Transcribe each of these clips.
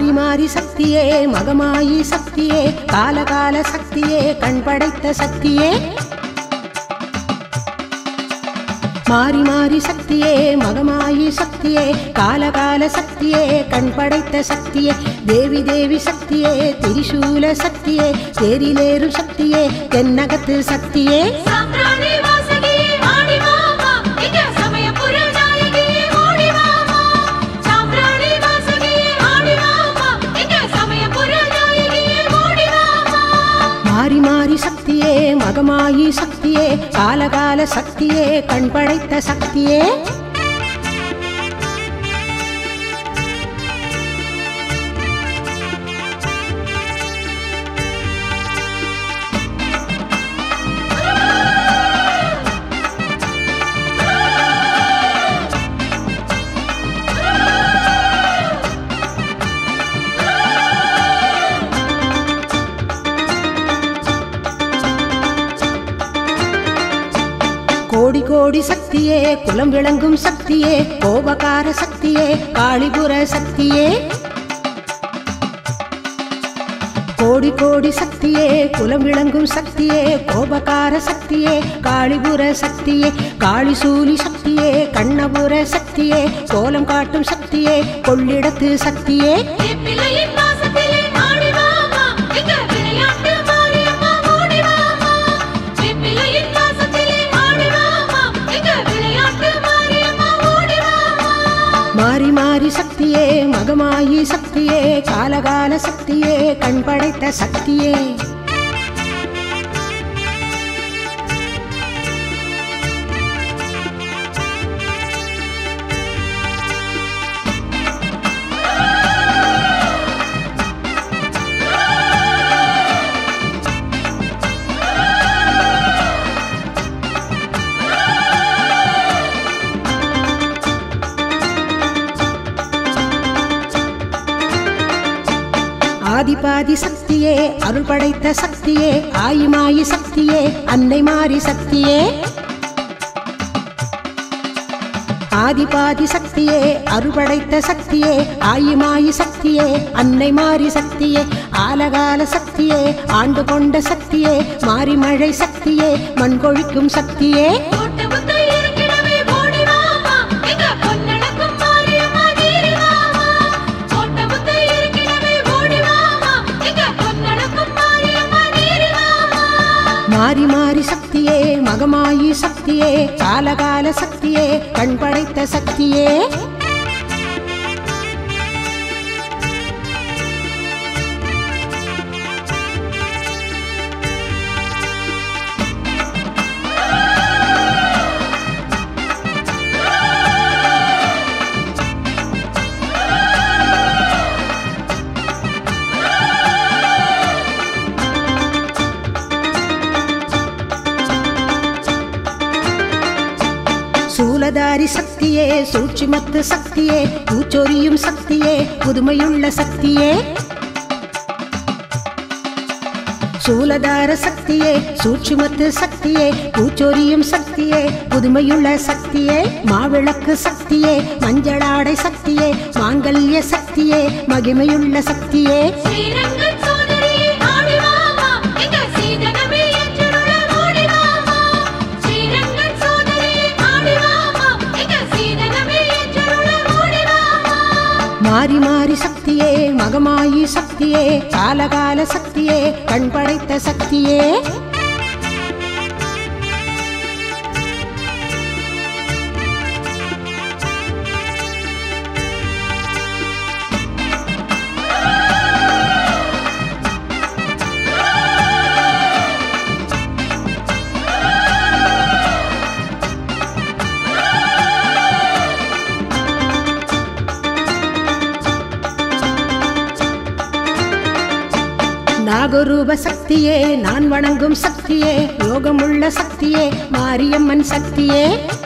மாறி மாறி சக்தியே மகமாயி சக்தியே காலகால சக்தியே கண் படைத்த சக்தியே மாறி மாறி சக்தியே மகமாயி சக்தியே காலகால சக்தியே கண் படைத்த சக்தியே தேவி தேவி சக்தியே திரிசூல சக்தியே தேரிலேறு சக்தியே தென்னகத்து சக்தியே சாம்பிராணி வாசகியே ஆடி வாமா இங்க சமயபுர நாயகியே ஓடி வாமா சாம்பிராணி வாசகியே ஆடி வாமா இங்க சமயபுர நாயகியே ஓடி வாமா மாறி மாறி சக்தியே மகமாயி சக்தியே காலகால சக்தியே கண் படைத்த சக்தியே கோடி கோடி சக்தியே குலம் விளங்கும் சக்தியே கோபகார சக்தியே காளிபுர சக்தியே கோடி கோடி சக்தியே குலம் விளங்கும் சக்தியே கோபகார சக்தியே காளிபுர சக்தியே காளிசூலி சக்தியே கண்ணபுர சக்தியே கோலம் காட்டும் சக்தியே கொள்ளிடத்து சக்தியே பிள்ளையின் வாசத்திலே ஆடி வாமா இங்க விளையாட்டு மாரியம்மா ஓடி வாமா பிள்ளையின் வாசத்திலே ஆடி வாமா இங்க விளையாட்டு மாரியம்மா ஓடி வாமா மாறி மாறி சக்தியே மகமாயி சக்தியே காலகால சக்தியே கண் படைத்த சக்தியே ஆதிபாதி சக்தியே அருள் படைத்த சக்தியே ஆயிமாயி சக்தியே அன்னை மாறி சக்தியே ஆதிபாதி சக்தியே அருள் படைத்த சக்தியே ஆயிமாயி சக்தியே அன்னை மாறி சக்தியே ஆலகால சக்தியே ஆண்டு கொண்ட சக்தியே மாரிமழை சக்தியே மண் கொழிக்கும் சக்தியே கோட்டை முத்தை இருக்கிறவே ஓடி வாமா எங்க பொன்னழகும் மாரியம்மா நீரி வாமா கோட்டை முத்தை இருக்கிறவே ஓடி வாமா எங்க பொன்னழகும் மாரியம்மா நீரி வாமா மாறி மாறி சக்தியே மகமாயி சக்தியே காலகால சக்தியே கண் படைத்த சக்தியே சூலதாரி சக்தியே சூட்சுமத்து சக்தியே பூச்சொரியும் சக்தியே புதுமையுள்ள சக்தியே சூலதார சக்தியே சூட்சுமத்து சக்தியே பூச்சொரியும் சக்தியே புதுமையுள்ள சக்தியே மாவிளக்கு சக்தியே மஞ்சளாடை சக்தியே மாங்கல்ய சக்தியே மகிமையுள்ள சக்தியே ஸ்ரீரங்கன் சோதரியே ஆடி வாமா எங்க சீதனமே என்றருள ஓடி வாமா ஸ்ரீரங்கன் சோதரியே ஆடி வாமா எங்க சீதனமே என்றருள ஓடி வாமா மாறி மாறி சக்தியே மகமாயி சக்தியே காலகால சக்தியே கண் படைத்த சக்தியே நாகரூப சக்தியே நான் வணங்கும் சக்தியே யோகமுள்ள சக்தியே மாரியம்மன் சக்தியே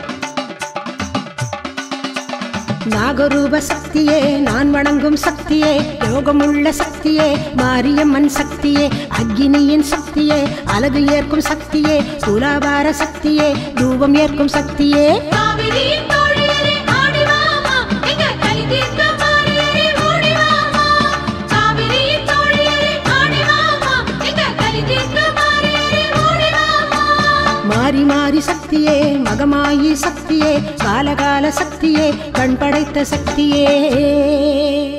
நாகரூப சக்தியே நான் வணங்கும் சக்தியே யோகமுள்ள சக்தியே மாரியம்மன் சக்தியே அக்னியின் சக்தியே அழகு ஏற்கும் சக்தியே துலாபார சக்தியே தூபம் ஏற்கும் சக்தியே காவிரியின் தோழியரே ஆடி வாமா எங்க கலி தீர்க்க மாறியரே ஓடி வாமா சக்தியே மகமாயி சக்தியே காலகால சக்தியே கண் படைத்த சக்தியே